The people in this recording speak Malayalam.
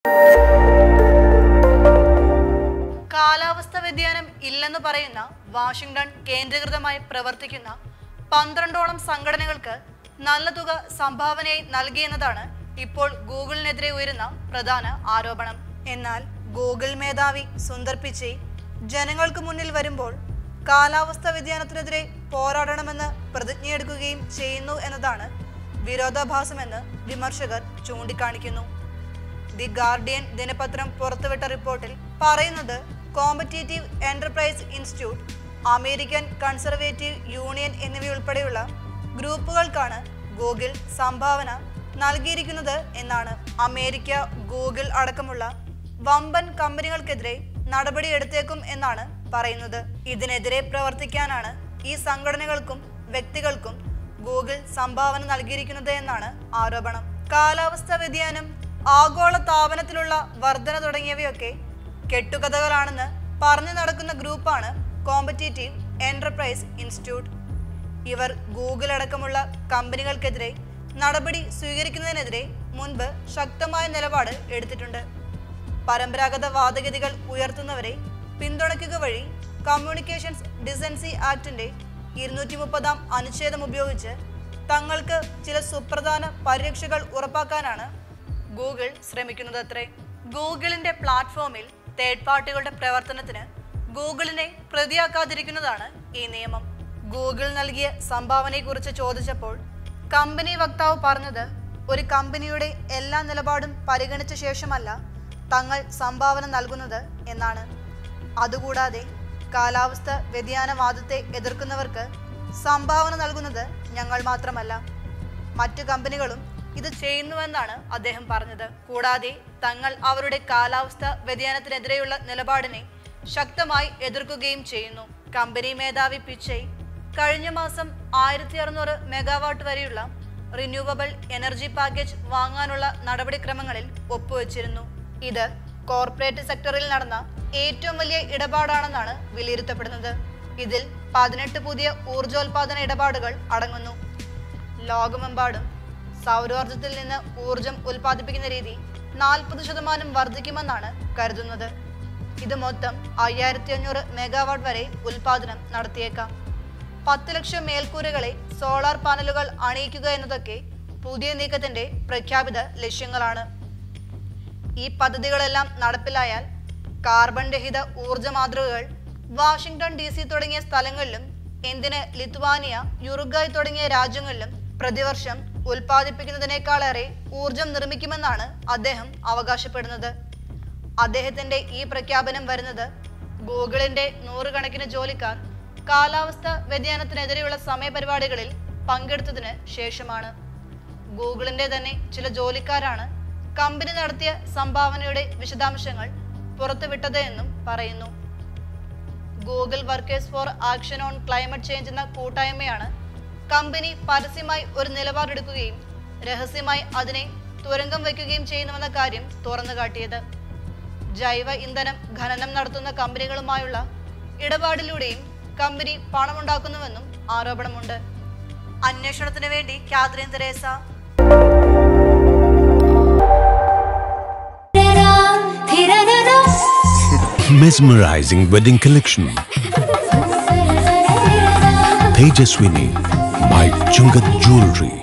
കാലാവസ്ഥ വ്യതിയാനം ഇല്ലെന്ന് പറയുന്ന വാഷിംഗ്ടൺ കേന്ദ്രീകൃതമായി പ്രവർത്തിക്കുന്ന പന്ത്രണ്ടോളം സംഘടനകൾക്ക് നല്ല തുക സംഭാവനയായി നൽകിയെന്നതാണ് ഇപ്പോൾ ഗൂഗിളിനെതിരെ ഉയരുന്ന പ്രധാന ആരോപണം എന്നാൽ ഗൂഗിൾ മേധാവി സുന്ദർ പിച്ചൈ ജനങ്ങൾക്ക് മുന്നിൽ വരുമ്പോൾ കാലാവസ്ഥ വ്യതിയാനത്തിനെതിരെ പോരാടണമെന്ന് പ്രതിജ്ഞയെടുക്കുകയും ചെയ്യുന്നു എന്നതാണ് വിരോധാഭാസമെന്ന് വിമർശകർ ചൂണ്ടിക്കാണിക്കുന്നു ദി ഗാർഡിയൻ ദിനപത്രം പുറത്തുവിട്ട റിപ്പോർട്ടിൽ പറയുന്നത് competitive enterprise institute American conservative union എന്നിവയുൾപ്പെടെയുള്ള ഗ്രൂപ്പുകൾക്കാണ് ഗൂഗിൾ സംഭാവന നൽകിയിരിക്കുന്നത് എന്നാണ് അമേരിക്ക ഗൂഗിൾ അടക്കമുള്ള വമ്പൻ കമ്പനികൾക്കെതിരെ നടപടിയെടുത്തേക്കും എന്നാണ് പറയുന്നത് ഇതിനെതിരെ പ്രവർത്തിക്കാനാണ് ഈ സംഘടനകൾക്കും വ്യക്തികൾക്കും ഗൂഗിൾ സംഭാവന നൽകിയിരിക്കുന്നത് എന്നാണ് ആരോപണം കാലാവസ്ഥ വ്യതിയാനം ആഗോള താപനത്തിലുള്ള വർധന തുടങ്ങിയവയൊക്കെ കെട്ടുകഥകളാണെന്ന് പറഞ്ഞു നടക്കുന്ന ഗ്രൂപ്പാണ് കോമ്പറ്റേറ്റീവ് എന്റർപ്രൈസ് ഇൻസ്റ്റിറ്റ്യൂട്ട് ഇവർ ഗൂഗിൾ അടക്കമുള്ള കമ്പനികൾക്കെതിരെ നടപടി സ്വീകരിക്കുന്നതിനെതിരെ മുൻപ് ശക്തമായ നിലപാട് എടുത്തിട്ടുണ്ട് പരമ്പരാഗത വാദഗതികൾ ഉയർത്തുന്നവരെ പിന്തുണയ്ക്കുക വഴി കമ്മ്യൂണിക്കേഷൻസ് ഡിസൻസി ആക്ടിന്റെ ഇരുന്നൂറ്റി മുപ്പതാം അനുച്ഛേദം ഉപയോഗിച്ച് തങ്ങൾക്ക് ചില സുപ്രധാന പരിരക്ഷകൾ ഉറപ്പാക്കാനാണ് ഗൂഗിൾ ശ്രമിക്കുന്നത് അത്രേ ഗൂഗിളിന്റെ പ്ലാറ്റ്ഫോമിൽ തേർഡ് പാർട്ടികളുടെ പ്രവർത്തനത്തിന് ഗൂഗിളിനെ പ്രതിയാക്കാതിരിക്കുന്നതാണ് ഈ നിയമം ഗൂഗിൾ നൽകിയ സംഭാവനയെക്കുറിച്ച് ചോദിച്ചപ്പോൾ കമ്പനി വക്താവ് പറഞ്ഞത് ഒരു കമ്പനിയുടെ എല്ലാ നിലപാടും പരിഗണിച്ച ശേഷമല്ല തങ്ങൾ സംഭാവന നൽകുന്നത് എന്നാണ് അതുകൂടാതെ കാലാവസ്ഥ വ്യതിയാനവാദത്തെ എതിർക്കുന്നവർക്ക് സംഭാവന നൽകുന്നത് ഞങ്ങൾ മാത്രമല്ല മറ്റു കമ്പനികളും ഇത് ചെയ്യുന്നുവെന്നാണ് അദ്ദേഹം പറഞ്ഞത് കൂടാതെ തങ്ങൾ അവരുടെ കാലാവസ്ഥ വ്യതിയാനത്തിനെതിരെയുള്ള നിലപാടിനെ ശക്തമായി എതിർക്കുകയും ചെയ്യുന്നു കമ്പനി മേധാവി പിച്ചൈ കഴിഞ്ഞ മാസം ആയിരത്തി അറുന്നൂറ് മെഗാവാട്ട് വരെയുള്ള റിന്യൂവബിൾ എനർജി പാക്കേജ് വാങ്ങാനുള്ള നടപടിക്രമങ്ങളിൽ ഒപ്പുവെച്ചിരുന്നു ഇത് കോർപ്പറേറ്റ് സെക്ടറിൽ നടന്ന ഏറ്റവും വലിയ ഇടപാടാണെന്നാണ് വിലയിരുത്തപ്പെടുന്നത് ഇതിൽ പതിനെട്ട് പുതിയ ഊർജോൽപാദന ഇടപാടുകൾ അടങ്ങുന്നു ലോകമെമ്പാടും സൗരോർജത്തിൽ നിന്ന് ഊർജം ഉൽപ്പാദിപ്പിക്കുന്ന രീതി നാൽപ്പത് ശതമാനം വർദ്ധിക്കുമെന്നാണ് കരുതുന്നത് ഇത് മൊത്തം അയ്യായിരത്തി അഞ്ഞൂറ് മെഗാവാട്ട് വരെ ഉൽപാദനം നടത്തിയേക്കാം പത്ത് ലക്ഷം മേൽക്കൂരകളെ സോളാർ പാനലുകൾ അണിയിക്കുക എന്നതൊക്കെ പുതിയ നീക്കത്തിന്റെ പ്രഖ്യാപിത ലക്ഷ്യങ്ങളാണ് ഈ പദ്ധതികളെല്ലാം നടപ്പിലായാൽ കാർബൺ രഹിത ഊർജ മാതൃകകൾ വാഷിംഗ്ടൺ ഡി സി തുടങ്ങിയ സ്ഥലങ്ങളിലും എന്തിന് ലിത്വാനിയ യുറുഗായ് തുടങ്ങിയ രാജ്യങ്ങളിലും പ്രതിവർഷം ഉൽപ്പാദിപ്പിക്കുന്നതിനേക്കാളേറെ ഊർജം നിർമ്മിക്കുമെന്നാണ് അദ്ദേഹം അവകാശപ്പെടുന്നത് അദ്ദേഹത്തിന്റെ ഈ പ്രഖ്യാപനം വരുന്നത് ഗൂഗിളിന്റെ നൂറുകണക്കിന് ജോലിക്കാർ കാലാവസ്ഥ വ്യതിയാനത്തിനെതിരെയുള്ള സമയപരിപാടികളിൽ പങ്കെടുത്തതിന് ശേഷമാണ് ഗൂഗിളിന്റെ തന്നെ ചില ജോലിക്കാരാണ് കമ്പനി നടത്തിയ സംഭാവനയുടെ വിശദാംശങ്ങൾ പുറത്തുവിട്ടത് എന്നും പറയുന്നു Google workers for action on climate change എന്ന കൂട്ടായ്മയാണ് കമ്പനി പരസ്യമായി ഒരു നിലപാടെടുക്കുകയും രഹസ്യമായി അതിനെ തുരങ്കം വയ്ക്കുകയും ചെയ്യുന്നുവെന്ന കാര്യം തുറന്നു കാട്ടിയത് ജൈവ ഇന്ധനം ഖനനം നടത്തുന്ന കമ്പനികളുമായുള്ള ഇടപാടിലൂടെയും കമ്പനി പണമുണ്ടാക്കുന്നുവെന്നും ആരോപണമുണ്ട് അന്വേഷണത്തിന് വേണ്ടി Catherine Tresa Mesmerizing wedding collection. Tejaswini by Chungat Jewelry.